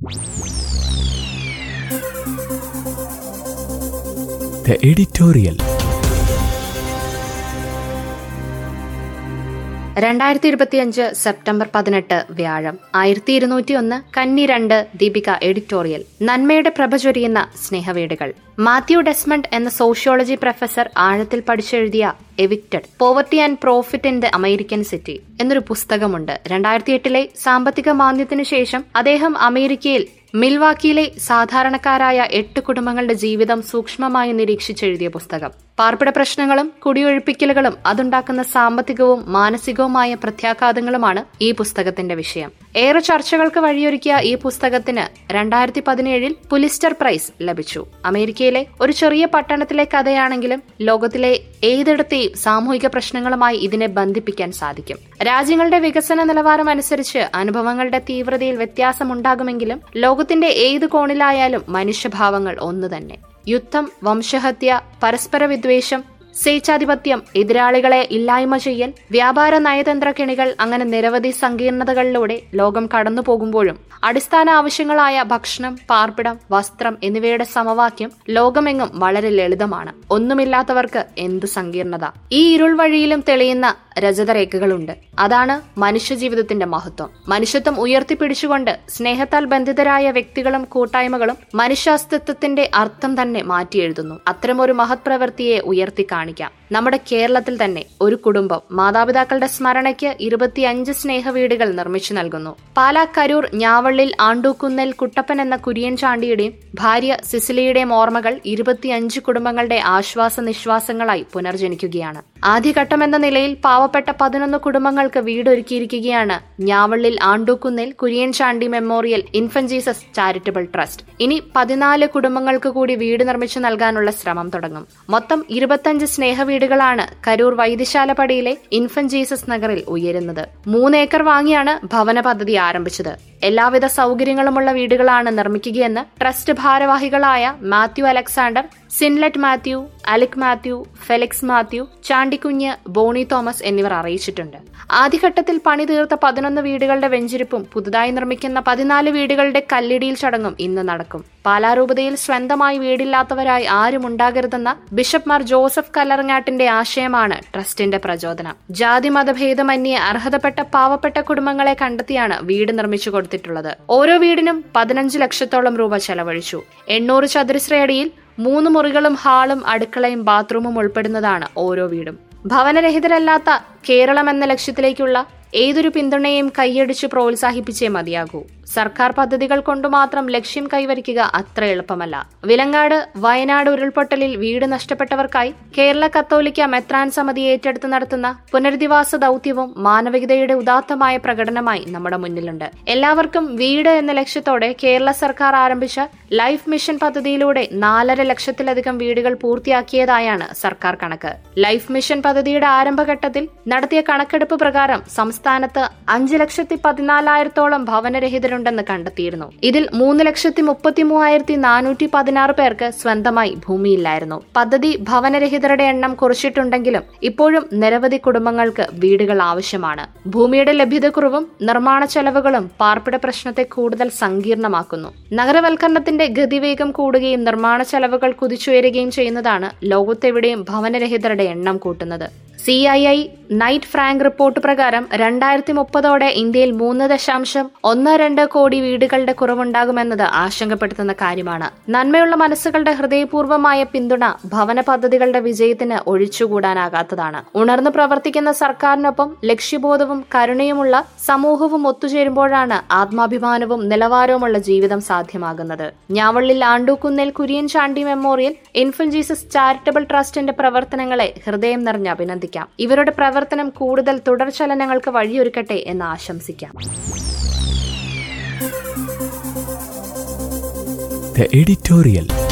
The editorial. രണ്ടായിരത്തി ഇരുപത്തിയഞ്ച് September പതിനെട്ട് വ്യാഴം ആയിരത്തി ഇരുന്നൂറ്റി ഒന്ന് കന്നി രണ്ട് ദീപിക എഡിറ്റോറിയൽ നന്മയുടെ പ്രഭ ചൊരിയുന്ന സ്നേഹവേടുകൾ മാത്യു ഡെസ്മണ്ട് എന്ന സോഷ്യോളജി പ്രൊഫസർ ആഴത്തിൽ പഠിച്ചെഴുതിയ evicted poverty and profit in the American city എന്നൊരു പുസ്തകമുണ്ട് രണ്ടായിരത്തി എട്ടിലെ സാമ്പത്തിക മാന്ദ്യത്തിനു ശേഷം അദ്ദേഹം അമേരിക്കയിൽ മിൽവാക്കിയിലെ സാധാരണക്കാരായ എട്ട് കുടുംബങ്ങളുടെ ജീവിതം സൂക്ഷ്മമായി നിരീക്ഷിച്ചെഴുതിയ പുസ്തകം പാർപ്പിട പ്രശ്നങ്ങളും കുടിയൊഴിപ്പിക്കലുകളും അതുണ്ടാക്കുന്ന സാമ്പത്തികവും മാനസികവുമായ പ്രത്യാഘാതങ്ങളുമാണ് ഈ പുസ്തകത്തിന്റെ വിഷയം ഏറെ ചർച്ചകൾക്ക് വഴിയൊരുക്കിയ ഈ പുസ്തകത്തിന് രണ്ടായിരത്തി പതിനേഴിൽ പുലിസ്റ്റർ പ്രൈസ് ലഭിച്ചു അമേരിക്കയിലെ ഒരു ചെറിയ പട്ടണത്തിലെ കഥയാണെങ്കിലും ലോകത്തിലെ ഏതിടത്തെയും സാമൂഹിക പ്രശ്നങ്ങളുമായി ഇതിനെ ബന്ധിപ്പിക്കാൻ സാധിക്കും രാജ്യങ്ങളുടെ വികസന നിലവാരം അനുസരിച്ച് അനുഭവങ്ങളുടെ തീവ്രതയിൽ വ്യത്യാസമുണ്ടാകുമെങ്കിലും ലോകത്തിന്റെ ഏത് കോണിലായാലും മനുഷ്യഭാവങ്ങൾ ഒന്നു തന്നെ യുദ്ധം വംശഹത്യ പരസ്പര വിദ്വേഷം സ്വേച്ഛാധിപത്യം എതിരാളികളെ ഇല്ലായ്മ ചെയ്യൽ വ്യാപാര നയതന്ത്ര കെണികൾ അങ്ങനെ നിരവധി സങ്കീർണതകളിലൂടെ ലോകം കടന്നു പോകുമ്പോഴും അടിസ്ഥാന ആവശ്യങ്ങളായ ഭക്ഷണം പാർപ്പിടം വസ്ത്രം എന്നിവയുടെ സമവാക്യം ലോകമെങ്ങും വളരെ ലളിതമാണ് ഒന്നുമില്ലാത്തവർക്ക് എന്ത് സങ്കീർണത ഈ ഇരുൾ വഴിയിലും തെളിയുന്ന രജതരേഖകളുണ്ട് അതാണ് മനുഷ്യജീവിതത്തിന്റെ മഹത്വം മനുഷ്യത്വം ഉയർത്തിപ്പിടിച്ചുകൊണ്ട് സ്നേഹത്താൽ ബന്ധിതരായ വ്യക്തികളും കൂട്ടായ്മകളും മനുഷ്യാസ്തിത്വത്തിന്റെ അർത്ഥം തന്നെ മാറ്റിയെഴുതുന്നു അത്തരമൊരു മഹത് പ്രവൃത്തിയെ ഉയർത്തി കാണിക്കാം നമ്മുടെ കേരളത്തിൽ തന്നെ ഒരു കുടുംബം മാതാപിതാക്കളുടെ സ്മരണയ്ക്ക് ഇരുപത്തിയഞ്ച് സ്നേഹവീടുകൾ നിർമ്മിച്ചു നൽകുന്നു പാലാ കരൂർ ഞാവള്ളിൽ ആണ്ടൂക്കുന്നൽ കുട്ടപ്പൻ എന്ന കുര്യൻ ചാണ്ടിയുടെയും ഭാര്യ സിസിലിയുടെയും ഓർമ്മകൾ ഇരുപത്തിയഞ്ച് കുടുംബങ്ങളുടെ ആശ്വാസ നിശ്വാസങ്ങളായി പുനർജനിക്കുകയാണ് ആദ്യഘട്ടം എന്ന നിലയിൽ പാവപ്പെട്ട പതിനൊന്ന് കുടുംബങ്ങൾക്ക് വീടൊരുക്കിയിരിക്കുകയാണ് Njavallil Andookunnil Kurian Chandy memorial infant Jesus charitable trust ഇനി പതിനാല് കുടുംബങ്ങൾക്ക് കൂടി വീട് നിർമ്മിച്ചു നൽകാനുള്ള ശ്രമം തുടങ്ങും മൊത്തം ഇരുപത്തഞ്ച് സ്നേഹവീടുകളാണ് കരൂർ വൈദ്യശാലപടിയിലെ ഇൻഫൻ ജീസസ് നഗറിൽ ഉയരുന്നത് മൂന്നേക്കർ വാങ്ങിയാണ് ഭവന പദ്ധതി ആരംഭിച്ചത് എല്ലാവിധ സൗകര്യങ്ങളുമുള്ള വീടുകളാണ് നിർമ്മിക്കുകയെന്ന് ട്രസ്റ്റ് ഭാരവാഹികളായ മാത്യു അലക്സാണ്ടർ സിൻലെറ്റ് മാത്യു അലിക് മാത്യു ഫെലിക്സ് മാത്യു ചാണ്ടിക്കുഞ്ഞ് ബോണി തോമസ് എന്നിവർ അറിയിച്ചിട്ടുണ്ട് ആദ്യഘട്ടത്തിൽ പണി തീർത്ത പതിനൊന്ന് വീടുകളുടെ വെഞ്ചിരിപ്പും പുതുതായി നിർമ്മിക്കുന്ന പതിനാല് വീടുകളുടെ കല്ലിടിയിൽ ചടങ്ങും ഇന്ന് നടക്കും പാലാരൂപതയിൽ സ്വന്തമായി വീടില്ലാത്തവരായി ആരും ഉണ്ടാകരുതെന്ന ബിഷപ്പ് മാർ ജോസഫ് കല്ലറങ്ങാട്ടിന്റെ ആശയമാണ് ട്രസ്റ്റിന്റെ പ്രചോദനം ജാതി മതഭേദമന്യേ അർഹതപ്പെട്ട പാവപ്പെട്ട കുടുംബങ്ങളെ കണ്ടെത്തിയാണ് വീട് നിർമ്മിച്ചു കൊടുത്തിട്ടുള്ളത് ഓരോ വീടിനും പതിനഞ്ച് ലക്ഷത്തോളം രൂപ ചെലവഴിച്ചു എണ്ണൂറ് ചതുരശ്രയടിയിൽ മൂന്ന് മുറികളും ഹാളും അടുക്കളയും ബാത്റൂമും ഉൾപ്പെടുന്നതാണ് ഓരോ വീടും ഭവനരഹിതരല്ലാത്ത കേരളം എന്ന ലക്ഷ്യത്തിലേക്കുള്ള ഏതൊരു പിന്തുണയും കൈയടിച്ച് പ്രോത്സാഹിപ്പിച്ചേ മതിയാകൂ സർക്കാർ പദ്ധതികൾ കൊണ്ട് മാത്രം ലക്ഷ്യം കൈവരിക്കുക അത്ര എളുപ്പമല്ല വിലങ്ങാട് വയനാട് ഉരുൾപൊട്ടലിൽ വീട് നഷ്ടപ്പെട്ടവർക്കായി കേരള കത്തോലിക്ക മെത്രാൻ സമിതി ഏറ്റെടുത്ത് നടത്തുന്ന പുനരധിവാസ ദൌത്യവും മാനവികതയുടെ ഉദാത്തമായ പ്രകടനമായി നമ്മുടെ മുന്നിലുണ്ട് എല്ലാവർക്കും വീട് എന്ന ലക്ഷ്യത്തോടെ കേരള സർക്കാർ ആരംഭിച്ച ലൈഫ് മിഷൻ പദ്ധതിയിലൂടെ നാലര ലക്ഷത്തിലധികം വീടുകൾ പൂർത്തിയാക്കിയതായാണ് സർക്കാർ കണക്ക് ലൈഫ് മിഷൻ പദ്ധതിയുടെ ആരംഭഘട്ടത്തിൽ നടത്തിയ കണക്കെടുപ്പ് പ്രകാരം സംസ്ഥാനത്ത് അഞ്ച് ലക്ഷത്തി പതിനാലായിരത്തോളം ഭവനരഹിതരുണ്ടെന്ന് കണ്ടെത്തിയിരുന്നു ഇതിൽ മൂന്ന് ലക്ഷത്തി മുപ്പത്തി മൂവായിരത്തി നാനൂറ്റി പതിനാറ് പേർക്ക് സ്വന്തമായി ഭൂമിയില്ലായിരുന്നു പദ്ധതി ഭവനരഹിതരുടെ എണ്ണം കുറിച്ചിട്ടുണ്ടെങ്കിലും ഇപ്പോഴും നിരവധി കുടുംബങ്ങൾക്ക് വീടുകൾ ആവശ്യമാണ് ഭൂമിയുടെ ലഭ്യതക്കുറവും നിർമ്മാണ ചെലവുകളും പാർപ്പിട പ്രശ്നത്തെ കൂടുതൽ സങ്കീർണമാക്കുന്നു നഗരവൽക്കരണത്തിന്റെ ഗതിവേഗം കൂടുകയും നിർമ്മാണ ചെലവുകൾ കുതിച്ചുയരുകയും ചെയ്യുന്നതാണ് ലോകത്തെവിടെയും ഭവനരഹിതരുടെ എണ്ണം കൂട്ടുന്നത് C I I Knight Frank report പ്രകാരം രണ്ടായിരത്തി മുപ്പതോടെ ഇന്ത്യയിൽ മൂന്ന് ദശാംശം ഒന്ന് രണ്ട് കോടി വീടുകളുടെ കുറവുണ്ടാകുമെന്നത് ആശങ്കപ്പെടുത്തുന്ന കാര്യമാണ് നന്മയുള്ള മനസ്സുകളുടെ ഹൃദയപൂർവ്വമായ പിന്തുണ ഭവന പദ്ധതികളുടെ വിജയത്തിന് ഒഴിച്ചുകൂടാനാകാത്തതാണ് ഉണർന്നു പ്രവർത്തിക്കുന്ന സർക്കാരിനൊപ്പം ലക്ഷ്യബോധവും കരുണയുമുള്ള സമൂഹവും ഒത്തുചേരുമ്പോഴാണ് ആത്മാഭിമാനവും നിലവാരവുമുള്ള ജീവിതം സാധ്യമാകുന്നത് Njavallil Andookunnil Kurian Chandy memorial infant Jesus charitable ട്രസ്റ്റിന്റെ പ്രവർത്തനങ്ങളെ ഹൃദയം നിറഞ്ഞ് അഭിനന്ദിക്കാം ഇവരുടെ പ്രവർത്തനം കൂടുതൽ തുടർചലനങ്ങൾക്ക് വഴിയൊരുക്കട്ടെ എന്ന് ആശംസിക്കാം The editorial.